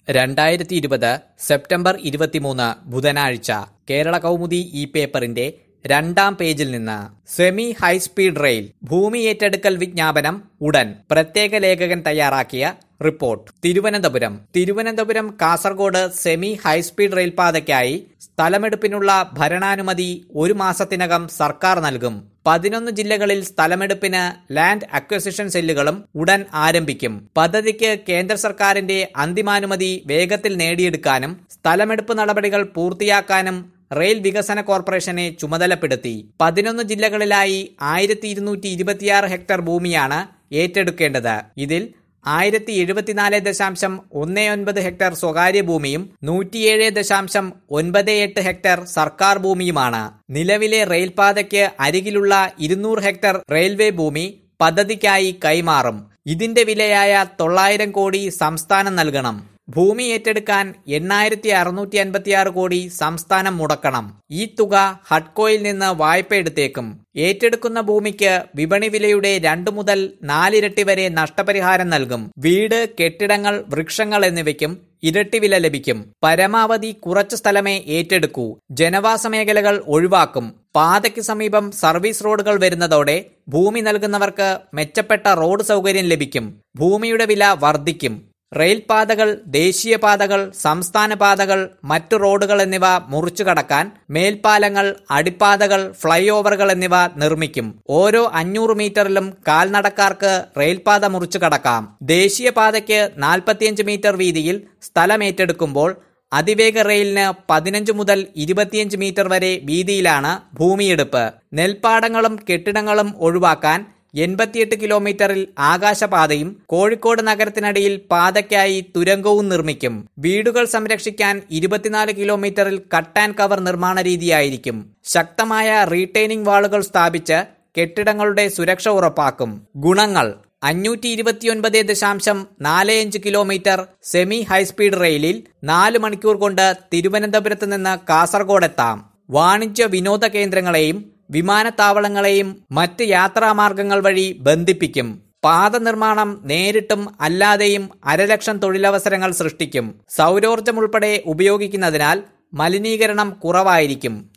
രണ്ടായിരത്തി ഇരുപത് സെപ്റ്റംബർ ഇരുപത്തിമൂന്ന് ബുധനാഴ്ച കേരള കൗമുദി ഈ പേപ്പറിന്റെ രണ്ടാം പേജിൽ നിന്ന് സെമി ഹൈസ്പീഡ് റെയിൽ ഭൂമി ഏറ്റെടുക്കൽ വിജ്ഞാപനം ഉടൻ പ്രത്യേക ലേഖകൻ തയ്യാറാക്കിയ report Thiruvananthapuram Thiruvananthapuram Kasaragod semi high speed റെയിൽപാതയ്ക്കായി സ്ഥലമെടുപ്പിനുള്ള ഭരണാനുമതി ഒരു മാസത്തിനകം സർക്കാർ നൽകും പതിനൊന്ന് ജില്ലകളിൽ സ്ഥലമെടുപ്പിന് ലാൻഡ് അക്വസിഷൻ സെല്ലുകളും ഉടൻ ആരംഭിക്കും പദ്ധതിക്ക് കേന്ദ്ര സർക്കാരിന്റെ അന്തിമാനുമതി വേഗത്തിൽ നേടിയെടുക്കാനും സ്ഥലമെടുപ്പ് നടപടികൾ പൂർത്തിയാക്കാനും റെയിൽ വികസന കോർപ്പറേഷനെ ചുമതലപ്പെടുത്തി പതിനൊന്ന് ജില്ലകളിലായി ആയിരത്തി ഇരുന്നൂറ്റി ഇരുപത്തിയാറ് ഹെക്ടർ ഭൂമിയാണ് ഏറ്റെടുക്കേണ്ടത് ഇതിൽ ആയിരത്തി എഴുപത്തിനാല് ദശാംശം ഒന്ന് ഒൻപത് ഹെക്ടർ സ്വകാര്യ ഭൂമിയും നൂറ്റിയേഴ് ദശാംശം ഒൻപത് എട്ട് ഹെക്ടർ സർക്കാർ ഭൂമിയുമാണ് നിലവിലെ റെയിൽപാതയ്ക്ക് അരികിലുള്ള ഇരുന്നൂറ് ഹെക്ടർ റെയിൽവേ ഭൂമി പദ്ധതിക്കായി കൈമാറും ഇതിന്റെ വിലയായ തൊള്ളായിരം കോടി സംസ്ഥാനം നൽകണം ഭൂമി ഏറ്റെടുക്കാൻ എണ്ണായിരത്തി അറുന്നൂറ്റി അൻപത്തിയാറ് കോടി സംസ്ഥാനം മുടക്കണം ഈ തുക ഹഡ്കോയിൽ നിന്ന് വായ്പ എടുത്തേക്കും ഏറ്റെടുക്കുന്ന ഭൂമിക്ക് വിപണി വിലയുടെ രണ്ടു മുതൽ നാലിരട്ടി വരെ നഷ്ടപരിഹാരം നൽകും വീട് കെട്ടിടങ്ങൾ വൃക്ഷങ്ങൾ എന്നിവയ്ക്കും ഇരട്ടി വില ലഭിക്കും പരമാവധി കുറച്ചു സ്ഥലമേ ഏറ്റെടുക്കൂ ജനവാസ മേഖലകൾ ഒഴിവാക്കും പാതയ്ക്ക് സമീപം സർവീസ് റോഡുകൾ വരുന്നതോടെ ഭൂമി നൽകുന്നവർക്ക് മെച്ചപ്പെട്ട റോഡ് സൗകര്യം ലഭിക്കും ഭൂമിയുടെ വില വർദ്ധിക്കും റെയിൽപാതകൾ ദേശീയപാതകൾ സംസ്ഥാന പാതകൾ മറ്റു റോഡുകൾ എന്നിവ മുറിച്ചു കടക്കാൻ മേൽപ്പാലങ്ങൾ അടിപ്പാതകൾ ഫ്ലൈ ഓവറുകൾ എന്നിവ നിർമ്മിക്കും ഓരോ അഞ്ഞൂറ് മീറ്ററിലും കാൽനടക്കാർക്ക് റെയിൽപാത മുറിച്ചു കടക്കാം ദേശീയപാതയ്ക്ക് നാൽപ്പത്തിയഞ്ച് മീറ്റർ വീതിയിൽ സ്ഥലം ഏറ്റെടുക്കുമ്പോൾ അതിവേഗ റെയിലിന് പതിനഞ്ച് മുതൽ ഇരുപത്തിയഞ്ച് മീറ്റർ വരെ വീതിയിലാണ് ഭൂമിയെടുപ്പ് നെൽപ്പാടങ്ങളും കെട്ടിടങ്ങളും ഒഴിവാക്കാൻ എൺപത്തിയെട്ട് കിലോമീറ്ററിൽ ആകാശപാതയും കോഴിക്കോട് നഗരത്തിനടിയിൽ പാതയ്ക്കായി തുരങ്കവും നിർമ്മിക്കും വീടുകൾ സംരക്ഷിക്കാൻ ഇരുപത്തിനാല് കിലോമീറ്ററിൽ കട്ട് ആൻഡ് കവർ നിർമ്മാണ രീതിയായിരിക്കും ശക്തമായ റീറ്റെയിനിംഗ് വാളുകൾ സ്ഥാപിച്ച് കെട്ടിടങ്ങളുടെ സുരക്ഷ ഉറപ്പാക്കും ഗുണങ്ങൾ അഞ്ഞൂറ്റി ഇരുപത്തിയൊൻപത് ദശാംശം നാല് അഞ്ച് കിലോമീറ്റർ സെമി ഹൈസ്പീഡ് റെയിലിൽ നാല് മണിക്കൂർ കൊണ്ട് തിരുവനന്തപുരത്ത് നിന്ന് കാസർഗോഡ് എത്താം വാണിജ്യ വിനോദ കേന്ദ്രങ്ങളെയും വിമാനത്താവളങ്ങളെയും മറ്റ് യാത്രാമാർഗങ്ങൾ വഴി ബന്ധിപ്പിക്കും പാത നിർമ്മാണം നേരിട്ടും അല്ലാതെയും അരലക്ഷം തൊഴിലവസരങ്ങൾ സൃഷ്ടിക്കും സൗരോർജ്ജം ഉൾപ്പെടെ ഉപയോഗിക്കുന്നതിനാൽ മലിനീകരണം കുറവായിരിക്കും